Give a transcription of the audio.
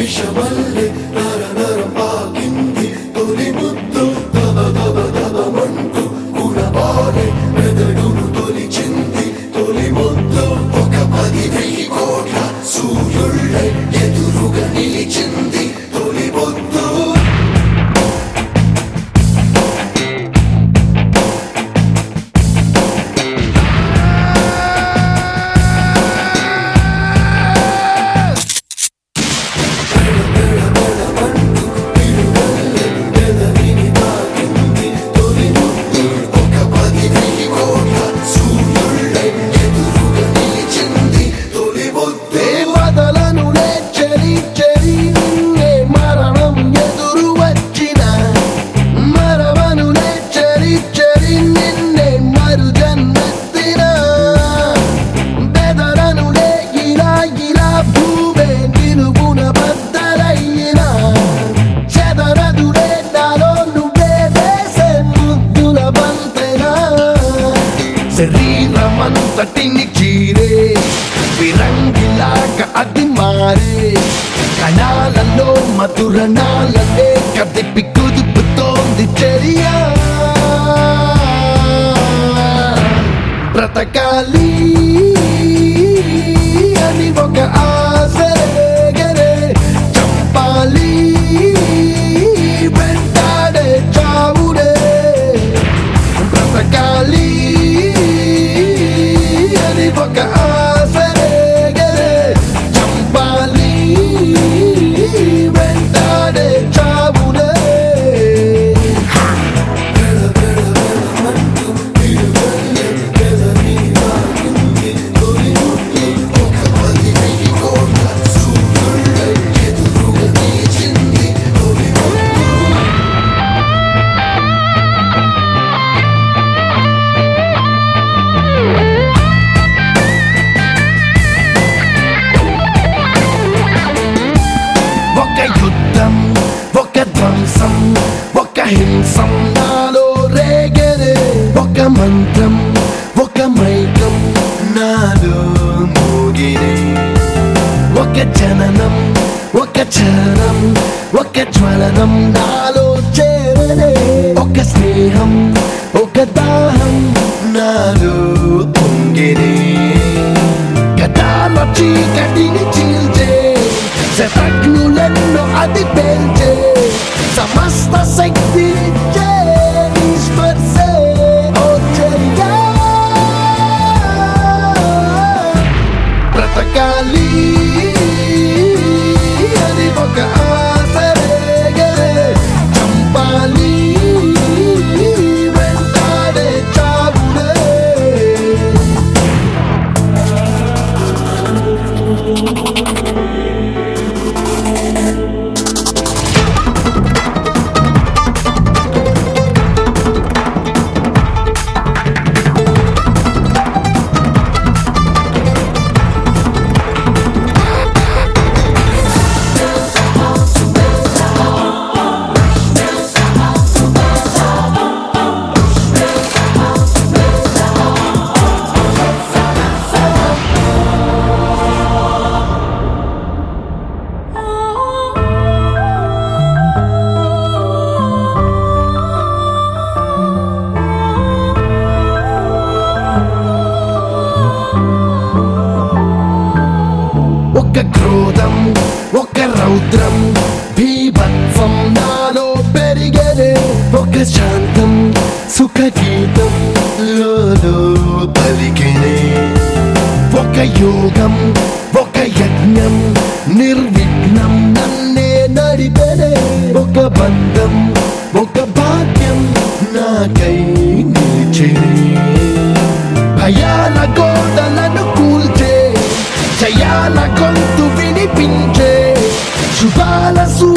విషమల్లె నర నరం పాకింది తొలి ముద్దు దబ దబ దబమంటూ గుణబాలె మెదడును తొలిచింది తొలి ముద్దు ఒక పది వెయ్యి కోట్ల సూర్యుళ్ళ ఎదురుగా నిలిచింది తొలి ముద్దు ఒక పది వెయ్యి కోట్ల సూర్యుళ్ళ ఎదురుగా నిలిచింది తొలి ముద్దు వదలను చెరి చెరి నిన్నే మరణం ఎదురు వచ్చిన మరవను చెరి చెరి నిన్నే మరు జన్మెత్తిన బెదరను ఇలా ఇలా భూమే నిలువున బద్దలయ్యిన చెదరదుడే నాలో నువ్వే వేసే ముద్దుల బంతెనా శరీరమంతటిని చీరే విరంగిలాగా అది మారే కణాలలో మధుర నాలనే కదిపి కుదుపుతోంది చర్య బ్రతకాలి అని ఒక ఆశ రేగరే చంపాలి వెంటాడే చావుడే బ్రతకాలి అని ఒక ఆశ రేగరే చంపాలి వెంటాడే చావుడే ఒక యుద్ధం ఒక ధ్వంసం ఒక హింసం నాలో రేగరే ఒక మంత్రం ఒక మైకం నాలో మోగిరే ఒక జననం ఒక చరణం ఒక జ్వలనం నాలో చేరనే ఒక స్నేహం ఒక దాహం నాలో పొంగిరే గతాల చీకటిని చీల్చే శతజ్ఞులెన్నో అది పేల్చే సమస్త శక్తి స్పర్శే ఓ చర్య బ్రతకాలి అది ఒక ఆశ రేగరే చంపాలి వెంటాడే చావుడే ఒక క్రోధం ఒక రౌద్రం భీభత్సం నాలో పెరిగరే ఒక శాంతం సుఖ గీతం లోలో పలికినే ఒక యోగం ఒక యజ్ఞం నిర్విఘ్నం నన్నే నడిపెనే ఒక బంధం ఒక భాగ్యం నాకై నిలిచినే భయాల గోడలను కూల్చే జయాల గొంతు వినిపించే శుభాల సు